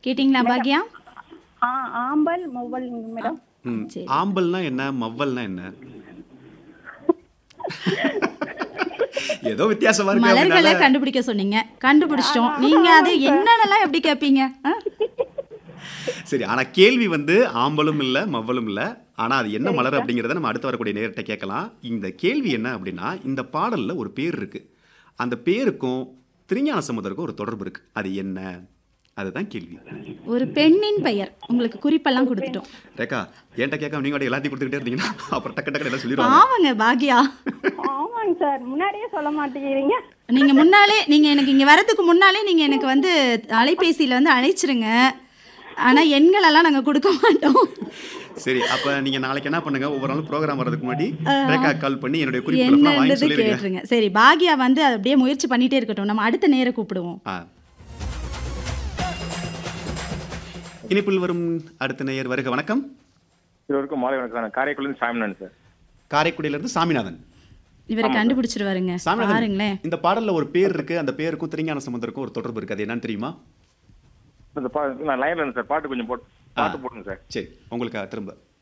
கேட்டிங்களா பாக்யா ஆ ஆம்பல் மொவல் மேடம் ம், சரி. ஆம்பல்னா என்ன மவ்வல்னா என்ன ஏதோ வித்தியாசமா இருக்கு மலர்களை அப்படின்னால கண்டுபிடிக்க சொன்னீங்க கண்டுபிடிச்சிட்டோம் நீங்க அது என்னென்னலாம் எப்படி கேட்பீங்க ஆ? சரி ஆனா கேள்வி வந்து ஆம்பலும் இல்ல மவ்வலும் இல்ல ஆனா அது என்ன மலர் அப்படிங்கறத நம்ம அடுத்து வரக்கூடிய நேரத்தை கேட்கலாம் இந்த கேள்வி என்ன அப்படின்னா இந்த பாடல்ல ஒரு பேர் இருக்கு அந்த பேருக்கும் திருஞான சமுதருக்கும் ஒரு தொடர்பு இருக்கு அது என்ன அதுதான் கேள்வி ஒரு பெண்ணின் பெயர் உங்களுக்கு குறிப்பெல்லாம் கொடுத்துட்டோம் ரேக்கா என்கிட்ட கேட்காம நீங்க வாட்டி எல்லாத்தையும் கொடுத்துக்கிட்டே இருந்தீங்கன்னா அப்புறம் டக்கு டக்கு எல்லாம் சொல்லிடுவாங்க ஆமாங்க பாக்யா ஆமாங்க சார் முன்னாடியே சொல்ல மாட்டேங்கிறீங்க நீங்க முன்னாலே நீங்க எனக்கு இங்க வரதுக்கு முன்னாலே நீங்க எனக்கு வந்து அலைபேசியில வந்து அழைச்சிருங்க ஆனா எண்களெல்லாம் நாங்க கொடுக்க மாட்டோம் சரி அப்ப நீங்க நாளைக்கு என்ன பண்ணுங்க ஒவ்வொரு நாளும் ப்ரோக்ராம் வர்றதுக்கு முன்னாடி ரேக்கா கால் பண்ணி என்னுடைய குறிப்புகளை வாங்கி என்னன்றது சொல்லிருங்க கேட்டுருங்க சரி பாக்யா வந்து அது அப்படியே முயற்சி பண்ணிட்டே இருக்கட்டும் நம்ம அடுத்த நேர கூப்பிடுவோம் ஆ இனிப்பில் வரும் அடுத்த நேயர் வருக வணக்கம் இருவருக்கும் மாலை வணக்கம் நான் காரைக்குடியிலிருந்து சாமிநாதன் சார் காரைக்குடியில இருந்து சாமிநாதன் இவரை கண்டுபிடிச்சிருவாருங்க சாமிநாதன் பாருங்களேன் இந்த பாடல்ல ஒரு பேர் இருக்கு அந்த பேருக்கும் திருஞான சம்பந்தருக்கும் ஒரு தொடர்பு இருக்கு அது என்னன்னு தெரியுமா இந்த பா நான் லைன்ல இருந்தேன் சார் பாட்டு கொஞ்சம் போட்டு பாட்டு போட்டுங்க சார் சரி உங்களுக்கு திரும்ப